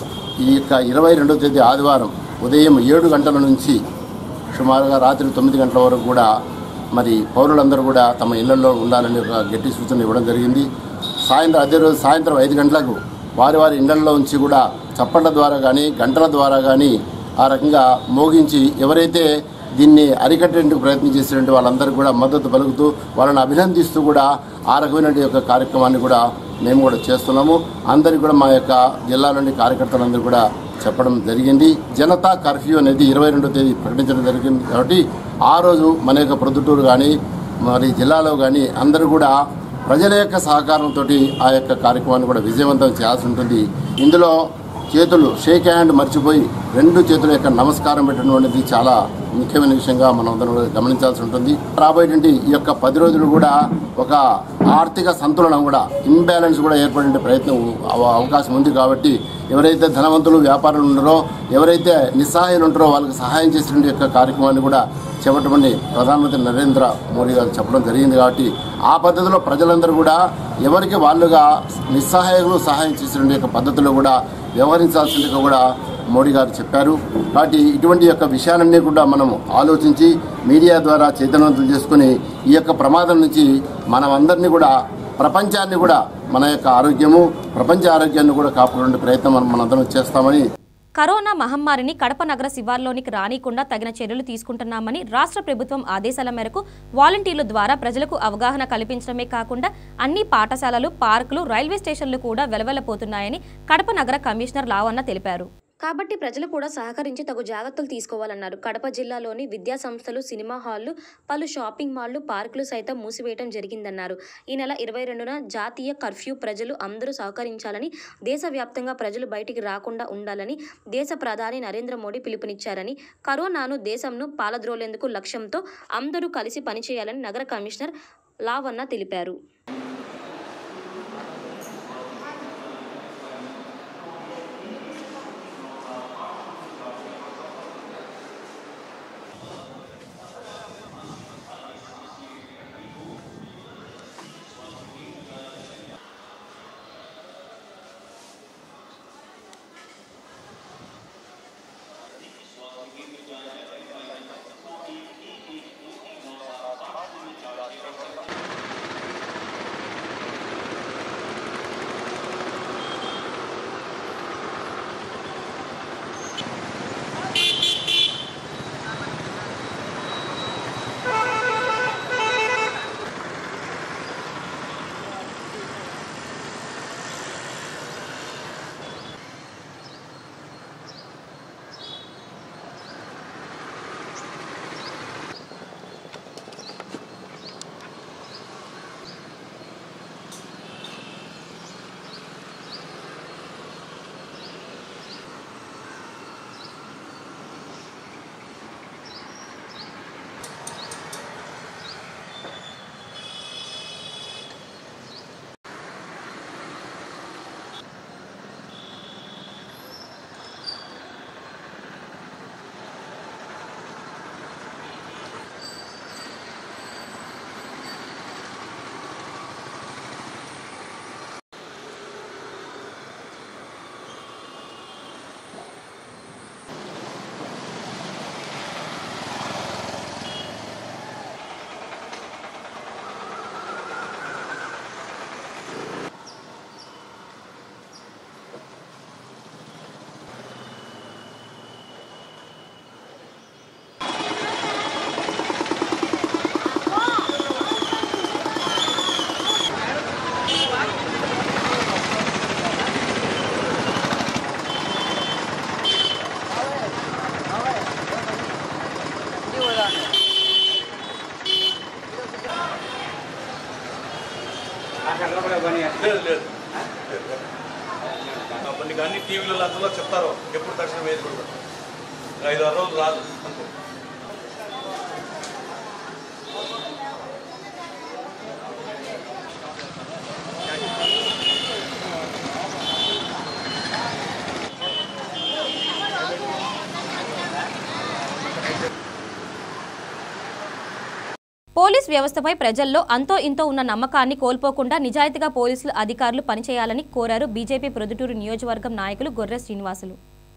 Speaker 7: ఈ యొక్క ఇరవై రెండవ తేదీ ఆదివారం ఉదయం ఏడు గంటల నుంచి సుమారుగా రాత్రి తొమ్మిది గంటల వరకు కూడా మరి పౌరులందరూ కూడా తమ ఇళ్లలో ఉండాలని ఒక గట్టి సూచన ఇవ్వడం జరిగింది సాయంత్రం అదే రోజు సాయంత్రం ఐదు గంటలకు వారి వారి ఇళ్లలో ఉంచి కూడా చప్పట్ల ద్వారా కానీ గంటల ద్వారా కానీ ఆ రకంగా మోగించి ఎవరైతే దీన్ని అరికట్టేందుకు ప్రయత్నం చేసినటువంటి వాళ్ళందరూ కూడా మద్దతు పలుకుతూ వాళ్ళని అభినందిస్తూ కూడా ఆ రకమైన యొక్క కార్యక్రమాన్ని కూడా మేము కూడా చేస్తున్నాము అందరికీ కూడా మా యొక్క జిల్లా నుండి కార్యకర్తలందరూ కూడా చెప్పడం జరిగింది జనతా కర్ఫ్యూ అనేది ఇరవై రెండో తేదీ ప్రకటించడం జరిగింది కాబట్టి ఆ రోజు మన యొక్క ప్రొద్దుటూరు కానీ మరి జిల్లాలో కానీ అందరూ కూడా ప్రజల యొక్క సహకారంతో ఆ యొక్క కార్యక్రమాన్ని కూడా విజయవంతం చేయాల్సి ఉంటుంది ఇందులో చేతులు షేక్ హ్యాండ్ మర్చిపోయి రెండు చేతుల యొక్క నమస్కారం పెట్టడం అనేది చాలా ముఖ్యమైన విషయంగా మనం అందరం కూడా గమనించాల్సి ఉంటుంది రాబోయేటువంటి ఈ యొక్క పది రోజులు కూడా ఒక ఆర్థిక సంతులనం కూడా ఇంబ్యాలెన్స్ కూడా ఏర్పడే ప్రయత్నం అవ- అవకాశం ఉంది కాబట్టి ఎవరైతే ధనవంతులు వ్యాపారులు ఉన్నారో ఎవరైతే నిస్సహాయులు ఉంటారో వాళ్ళకి సహాయం చేసినటువంటి యొక్క కార్యక్రమాన్ని కూడా చెప్పటమని ప్రధానమంత్రి నరేంద్ర మోడీ గారు చెప్పడం జరిగింది కాబట్టి ఆ పద్ధతిలో ప్రజలందరూ కూడా ఎవరికి వాళ్ళుగా నిస్సహాయకులు సహాయం చేసినటువంటి యొక్క పద్ధతిలో కూడా వ్యవహరించాల్సిందిగా కూడా మోడీ గారు చెప్పారు కాబట్టి ఇటువంటి యొక్క విషయాలన్నీ కూడా మనం ఆలోచించి మీడియా ద్వారా చైతన్యవంతం చేసుకుని ఈ యొక్క ప్రమాదం నుంచి మనం అందరినీ కూడా ప్రపంచాన్ని కూడా మన యొక్క ఆరోగ్యము ప్రపంచ ఆరోగ్యాన్ని కూడా కాపాడే ప్రయత్నం మనం మనందరం చేస్తామని
Speaker 1: కరోనా మహమ్మారిని కడప నగర శివార్లోనికి రానికుండా తగిన చర్యలు తీసుకుంటున్నామని రాష్ట్ర ప్రభుత్వం ఆదేశాల మేరకు వాలంటీర్ల ద్వారా ప్రజలకు అవగాహన కల్పించడమే కాకుండా అన్ని పాఠశాలలు పార్కులు రైల్వే స్టేషన్లు కూడా వెలవెలపోతున్నాయని కడప నగర కమిషనర్ లావన్న తెలిపారు కాబట్టి ప్రజలు కూడా సహకరించి తగు జాగ్రత్తలు తీసుకోవాలన్నారు కడప జిల్లాలోని విద్యా సంస్థలు సినిమా హాళ్లు పలు షాపింగ్ మాళ్లు పార్కులు సైతం మూసివేయడం జరిగిందన్నారు ఈ నెల ఇరవై రెండున జాతీయ కర్ఫ్యూ ప్రజలు అందరూ సహకరించాలని దేశవ్యాప్తంగా ప్రజలు బయటికి రాకుండా ఉండాలని దేశ ప్రధాని నరేంద్ర మోడీ పిలుపునిచ్చారని కరోనాను దేశంను పాలద్రోలేందుకు లక్ష్యంతో అందరూ కలిసి పనిచేయాలని నగర కమిషనర్ లావన్న తెలిపారు
Speaker 8: లేదు లేదు కొన్ని కానీ టీవీలలో అందులో చెప్తారు ఎప్పుడు దర్శనం వేసి కూడా ఐదు ఆరు రోజులు రాదు అంతే
Speaker 1: పోలీస్ వ్యవస్థపై ప్రజల్లో అంతో ఇంతో ఉన్న నమ్మకాన్ని కోల్పోకుండా నిజాయితీగా పోలీసులు అధికారులు పనిచేయాలని కోరారు బీజేపీ ప్రొద్దుటూరు నియోజకవర్గం నాయకులు గొర్రె శ్రీనివాసులు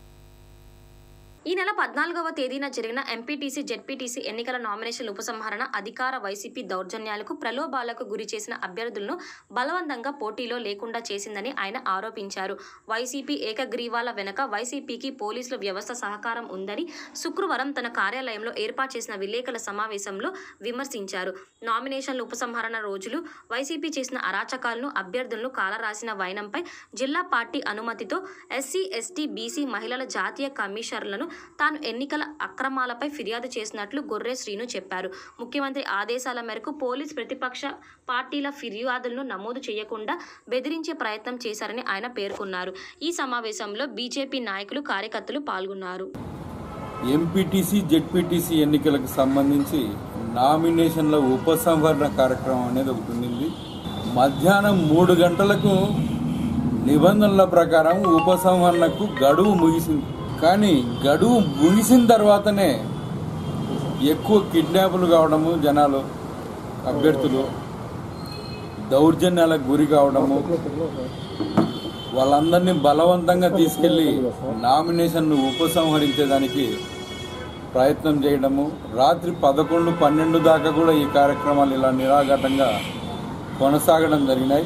Speaker 1: ఈ నెల పద్నాలుగవ తేదీన జరిగిన ఎంపీటీసీ జెడ్పీటీసీ ఎన్నికల నామినేషన్ ఉపసంహరణ అధికార వైసీపీ దౌర్జన్యాలకు ప్రలోభాలకు గురి చేసిన అభ్యర్థులను బలవంతంగా పోటీలో లేకుండా చేసిందని ఆయన ఆరోపించారు వైసీపీ ఏకగ్రీవాల వెనుక వైసీపీకి పోలీసుల వ్యవస్థ సహకారం ఉందని శుక్రవారం తన కార్యాలయంలో ఏర్పాటు చేసిన విలేకరుల సమావేశంలో విమర్శించారు నామినేషన్ల ఉపసంహరణ రోజులు వైసీపీ చేసిన అరాచకాలను అభ్యర్థులను కాలరాసిన వైనంపై జిల్లా పార్టీ అనుమతితో ఎస్సీ ఎస్టీ బీసీ మహిళల జాతీయ కమిషనర్లను తాను ఎన్నికల అక్రమాలపై ఫిర్యాదు చేసినట్లు గొర్రె శ్రీను చెప్పారు ముఖ్యమంత్రి ఆదేశాల మేరకు పోలీస్ ప్రతిపక్ష పార్టీల ఫిర్యాదులను నమోదు చేయకుండా బెదిరించే ప్రయత్నం చేశారని ఆయన పేర్కొన్నారు ఈ సమావేశంలో బీజేపీ నాయకులు కార్యకర్తలు పాల్గొన్నారు
Speaker 9: ఎంపీటీసీ జెడ్పీటీసీ ఎన్నికలకు సంబంధించి నామినేషన్ల ఉపసంహరణ కార్యక్రమం అనేది ఒకటి ఉండింది మధ్యాహ్నం మూడు గంటలకు నిబంధనల ప్రకారం ఉపసంహరణకు గడువు ముగిసింది కానీ గడువు ముగిసిన తర్వాతనే ఎక్కువ కిడ్నాపులు కావడము జనాలు అభ్యర్థులు దౌర్జన్యాలకు గురి కావడము వాళ్ళందరినీ బలవంతంగా తీసుకెళ్లి నామినేషన్ను ఉపసంహరించేదానికి ప్రయత్నం చేయడము రాత్రి పదకొండు పన్నెండు దాకా కూడా ఈ కార్యక్రమాలు ఇలా నిరాఘాటంగా కొనసాగడం జరిగినాయి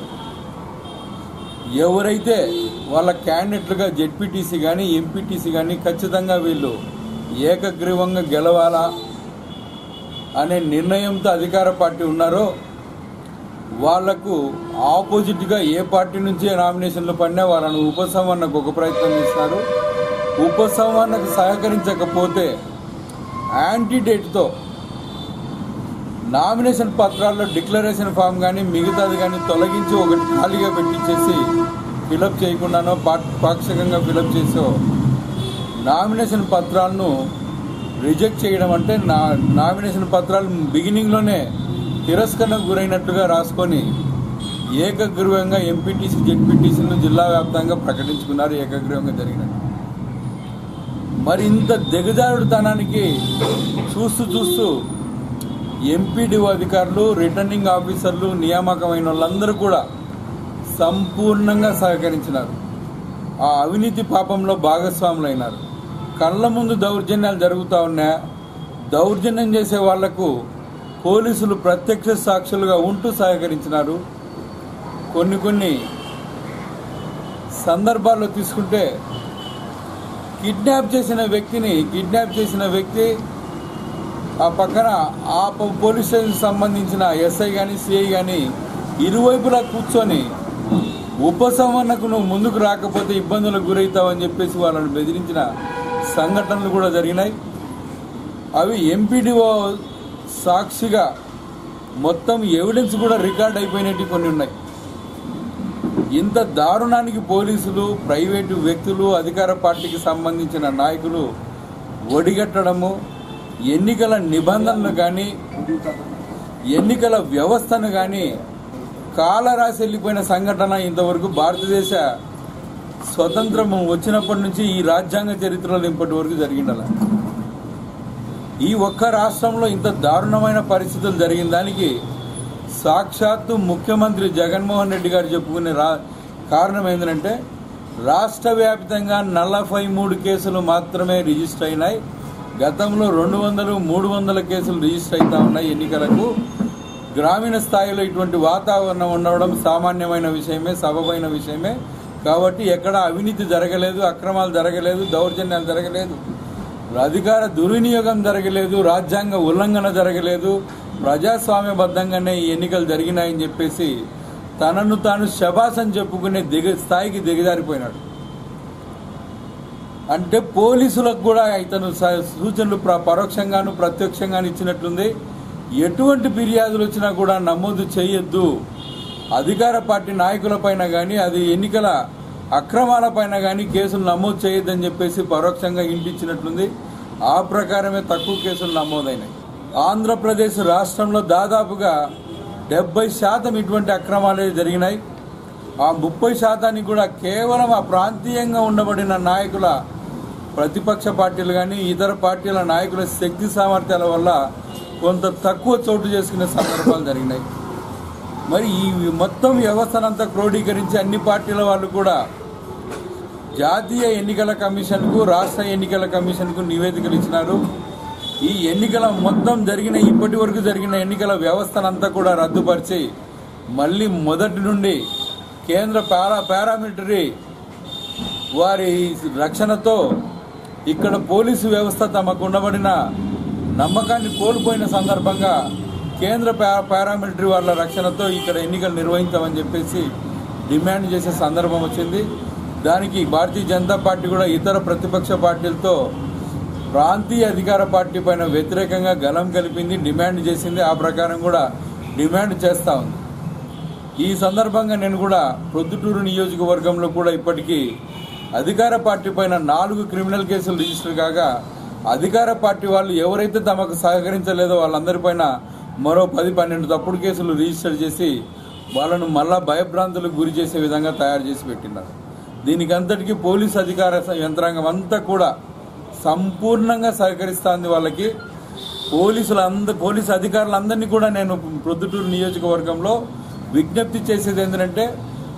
Speaker 9: ఎవరైతే వాళ్ళ క్యాండిడేట్లుగా జెడ్పీటీసీ కానీ ఎంపీటీసీ కానీ ఖచ్చితంగా వీళ్ళు ఏకగ్రీవంగా గెలవాలా అనే నిర్ణయంతో అధికార పార్టీ ఉన్నారో వాళ్లకు ఆపోజిట్గా ఏ పార్టీ నుంచి నామినేషన్లు పడినా వాళ్ళను ఉపసంహరణకు ఒక ప్రయత్నం చేస్తున్నారు ఉపసంహరణకు సహకరించకపోతే యాంటీడేట్తో నామినేషన్ పత్రాల్లో డిక్లరేషన్ ఫామ్ కానీ మిగతాది కానీ తొలగించి ఒకటి ఖాళీగా పెట్టించేసి ఫిలప్ చేయకుండానో పా- పాక్షికంగా ఫిలప్ చేసో నామినేషన్ పత్రాలను రిజెక్ట్ చేయడం అంటే నా నామినేషన్ పత్రాలు బిగినింగ్లోనే తిరస్కరణకు గురైనట్టుగా రాసుకొని ఏకగ్రీవంగా ఎంపీటీసీ జెడ్పీటీసీలను జిల్లా వ్యాప్తంగా ప్రకటించుకున్నారు ఏకగ్రీవంగా జరిగినట్టు మరి ఇంత దిగజారుడుతనానికి చూస్తూ చూస్తూ ఎంపీడీఓ అధికారులు రిటర్నింగ్ ఆఫీసర్లు నియామకమైన వాళ్ళందరూ కూడా సంపూర్ణంగా సహకరించినారు ఆ అవినీతి పాపంలో భాగస్వాములైనారు కళ్ళ ముందు దౌర్జన్యాలు జరుగుతూ ఉన్నా దౌర్జన్యం చేసే వాళ్లకు పోలీసులు ప్రత్యక్ష సాక్షులుగా ఉంటూ సహకరించినారు కొన్ని కొన్ని సందర్భాల్లో తీసుకుంటే కిడ్నాప్ చేసిన వ్యక్తిని కిడ్నాప్ చేసిన వ్యక్తి ఆ పక్కన ఆ పో- పోలీస్ స్టేషన్ సంబంధించిన ఎస్ఐ కానీ సిఐ కానీ ఇరువైపులా కూర్చొని ఉపసంహరణకు నువ్వు ముందుకు రాకపోతే ఇబ్బందులకు గురవుతావని చెప్పేసి వాళ్ళని బెదిరించిన సంఘటనలు కూడా జరిగినాయి అవి ఎంపీడీఓ సాక్షిగా మొత్తం ఎవిడెన్స్ కూడా రికార్డ్ అయిపోయినట్టు కొన్ని ఉన్నాయి ఇంత దారుణానికి పోలీసులు ప్రైవేటు వ్యక్తులు అధికార పార్టీకి సంబంధించిన నాయకులు ఒడిగట్టడము ఎన్నికల నిబంధనలు కానీ ఎన్నికల వ్యవస్థను కానీ కాలరాసి వెళ్ళిపోయిన సంఘటన ఇంతవరకు భారతదేశ స్వతంత్రం వచ్చినప్పటి నుంచి ఈ రాజ్యాంగ చరిత్రలో ఇప్పటి వరకు జరిగిండాల ఈ ఒక్క రాష్ట్రంలో ఇంత దారుణమైన పరిస్థితులు జరిగిన దానికి సాక్షాత్తు ముఖ్యమంత్రి జగన్మోహన్ రెడ్డి గారు చెప్పుకునే రా కారణం ఏంటంటే రాష్ట్ర వ్యాప్తంగా నలభై మూడు కేసులు మాత్రమే రిజిస్టర్ అయినాయి గతంలో రెండు వందలు మూడు వందల కేసులు రిజిస్టర్ అవుతా ఉన్నాయి ఎన్నికలకు గ్రామీణ స్థాయిలో ఇటువంటి వాతావరణం ఉండడం సామాన్యమైన విషయమే సబబైన విషయమే కాబట్టి ఎక్కడ అవినీతి జరగలేదు అక్రమాలు జరగలేదు దౌర్జన్యాలు జరగలేదు అధికార దుర్వినియోగం జరగలేదు రాజ్యాంగ ఉల్లంఘన జరగలేదు ప్రజాస్వామ్యబద్ధంగానే ఈ ఎన్నికలు జరిగినాయని చెప్పేసి తనను తాను శబాస్ అని చెప్పుకునే దిగ స్థాయికి దిగజారిపోయినాడు అంటే పోలీసులకు కూడా ఇతను స- సూచనలు ప్ర- పరోక్షంగాను ప్రత్యక్షంగాను ఇచ్చినట్లుంది ఎటువంటి ఫిర్యాదులు వచ్చినా కూడా నమోదు చేయొద్దు అధికార పార్టీ నాయకులపైన కానీ అది ఎన్నికల అక్రమాలపైన కానీ కేసులు నమోదు చేయొద్దని చెప్పేసి పరోక్షంగా ఇంటిచ్చినట్లుంది ఆ ప్రకారమే తక్కువ కేసులు నమోదైనాయి ఆంధ్రప్రదేశ్ రాష్ట్రంలో దాదాపుగా డెబ్బై శాతం ఇటువంటి అక్రమాలే జరిగినాయి ఆ ముప్పై శాతానికి కూడా కేవలం ఆ ప్రాంతీయంగా ఉండబడిన నాయకుల ప్రతిపక్ష పార్టీలు కానీ ఇతర పార్టీల నాయకుల శక్తి సామర్థ్యాల వల్ల కొంత తక్కువ చోటు చేసుకునే సందర్భాలు జరిగినాయి మరి ఈ మొత్తం వ్యవస్థనంతా క్రోడీకరించి అన్ని పార్టీల వాళ్ళు కూడా జాతీయ ఎన్నికల కమిషన్కు రాష్ట్ర ఎన్నికల కమిషన్కు నివేదికలు ఇచ్చినారు ఈ ఎన్నికల మొత్తం జరిగిన ఇప్పటి వరకు జరిగిన ఎన్నికల వ్యవస్థనంతా కూడా రద్దుపరిచి మళ్ళీ మొదటి నుండి కేంద్ర పారా పారామిలిటరీ వారి రక్షణతో ఇక్కడ పోలీసు వ్యవస్థ తమకు ఉండబడిన నమ్మకాన్ని కోల్పోయిన సందర్భంగా కేంద్ర పా- పారామిలిటరీ వాళ్ళ రక్షణతో ఇక్కడ ఎన్నికలు నిర్వహించామని చెప్పేసి డిమాండ్ చేసే సందర్భం వచ్చింది దానికి భారతీయ జనతా పార్టీ కూడా ఇతర ప్రతిపక్ష పార్టీలతో ప్రాంతీయ అధికార పార్టీ పైన వ్యతిరేకంగా గలం కలిపింది డిమాండ్ చేసింది ఆ ప్రకారం కూడా డిమాండ్ చేస్తా ఉంది ఈ సందర్భంగా నేను కూడా ప్రొద్దుటూరు నియోజకవర్గంలో కూడా ఇప్పటికీ అధికార పార్టీ పైన నాలుగు క్రిమినల్ కేసులు రిజిస్టర్ కాగా అధికార పార్టీ వాళ్ళు ఎవరైతే తమకు సహకరించలేదో వాళ్ళందరిపైన మరో పది పన్నెండు తప్పుడు కేసులు రిజిస్టర్ చేసి వాళ్ళను మళ్ళా భయభ్రాంతులకు గురి చేసే విధంగా తయారు చేసి పెట్టినారు దీనికి అంతటికీ పోలీస్ అధికార యంత్రాంగం అంతా కూడా సంపూర్ణంగా సహకరిస్తుంది వాళ్ళకి పోలీసులు అంద పోలీసు అధికారులందరినీ కూడా నేను ప్రొద్దుటూరు నియోజకవర్గంలో విజ్ఞప్తి చేసేది ఏంటంటే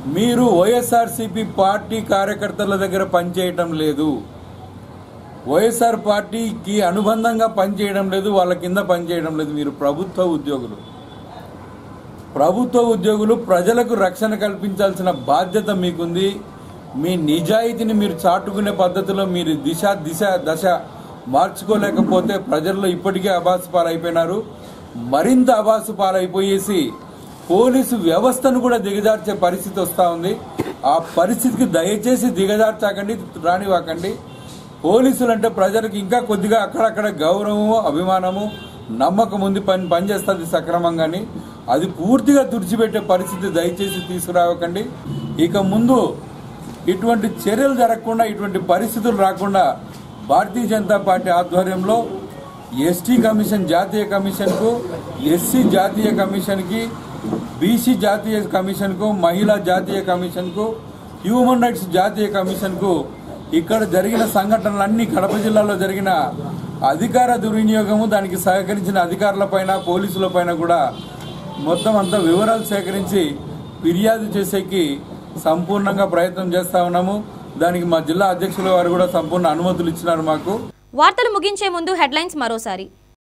Speaker 9: మీరు వైఎస్ఆర్సీపీ పార్టీ కార్యకర్తల దగ్గర పనిచేయటం లేదు వైఎస్ఆర్ పార్టీకి అనుబంధంగా పనిచేయడం లేదు వాళ్ళ కింద పనిచేయడం లేదు మీరు ప్రభుత్వ ఉద్యోగులు ప్రభుత్వ ఉద్యోగులు ప్రజలకు రక్షణ కల్పించాల్సిన బాధ్యత మీకుంది మీ నిజాయితీని మీరు చాటుకునే పద్ధతిలో మీరు దిశ దిశ దశ మార్చుకోలేకపోతే ప్రజల్లో ఇప్పటికే అబాసు పాలైపోయినారు మరింత అబాసు పాలైపోయేసి పోలీసు వ్యవస్థను కూడా దిగజార్చే పరిస్థితి వస్తూ ఉంది ఆ పరిస్థితికి దయచేసి దిగజార్చకండి రానివ్వకండి పోలీసులు అంటే ప్రజలకు ఇంకా కొద్దిగా అక్కడక్కడ గౌరవము అభిమానము నమ్మకం ఉంది పని పనిచేస్తుంది సక్రమంగాని అది పూర్తిగా తుడిచిపెట్టే పరిస్థితి దయచేసి తీసుకురావకండి ఇక ముందు ఇటువంటి చర్యలు జరగకుండా ఇటువంటి పరిస్థితులు రాకుండా భారతీయ జనతా పార్టీ ఆధ్వర్యంలో ఎస్టీ కమిషన్ జాతీయ కమిషన్కు ఎస్సీ జాతీయ కమిషన్కి బీసీ జాతీయ కమిషన్కు మహిళా జాతీయ కమిషన్కు హ్యూమన్ రైట్స్ జాతీయ కమిషన్కు ఇక్కడ జరిగిన సంఘటనలన్నీ కడప జిల్లాలో జరిగిన అధికార దుర్వినియోగము దానికి సహకరించిన అధికారులపైన పోలీసులపైన కూడా మొత్తం అంతా వివరాలు సేకరించి ఫిర్యాదు చేసేకి సంపూర్ణంగా ప్రయత్నం చేస్తా ఉన్నాము దానికి మా జిల్లా అధ్యక్షుల వారు కూడా సంపూర్ణ అనుమతులు ఇచ్చినారు మాకు
Speaker 1: వార్తలు ముగించే ముందు హెడ్లైన్స్ మరోసారి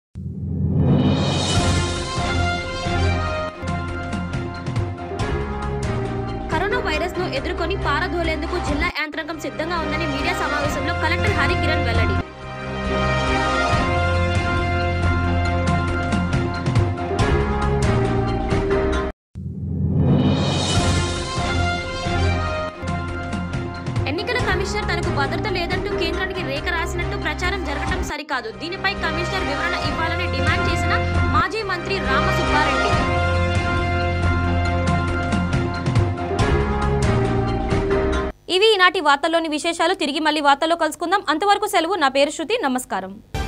Speaker 1: కరోనా వైరస్ ను ఎదుర్కొని పారదోలేందుకు జిల్లా యంత్రాంగం సిద్ధంగా ఉందని మీడియా సమావేశంలో కలెక్టర్ హరి కిరణ్ వెల్లడి ఎన్నికల కమిషనర్ తనకు భద్రత లేదంటూ కేంద్రానికి రేఖ రాసినట్టు ప్రచారం జరగటం సరికాదు దీనిపై కమిషనర్ వివరణ ఇవ్వాలని డిమాండ్ చేసిన మాజీ మంత్రి రామసుబ్బారెడ్డి ఇవి ఈనాటి వార్తల్లోని విశేషాలు తిరిగి మళ్ళీ వార్తల్లో కలుసుకుందాం అంతవరకు సెలవు నా పేరు శృతి నమస్కారం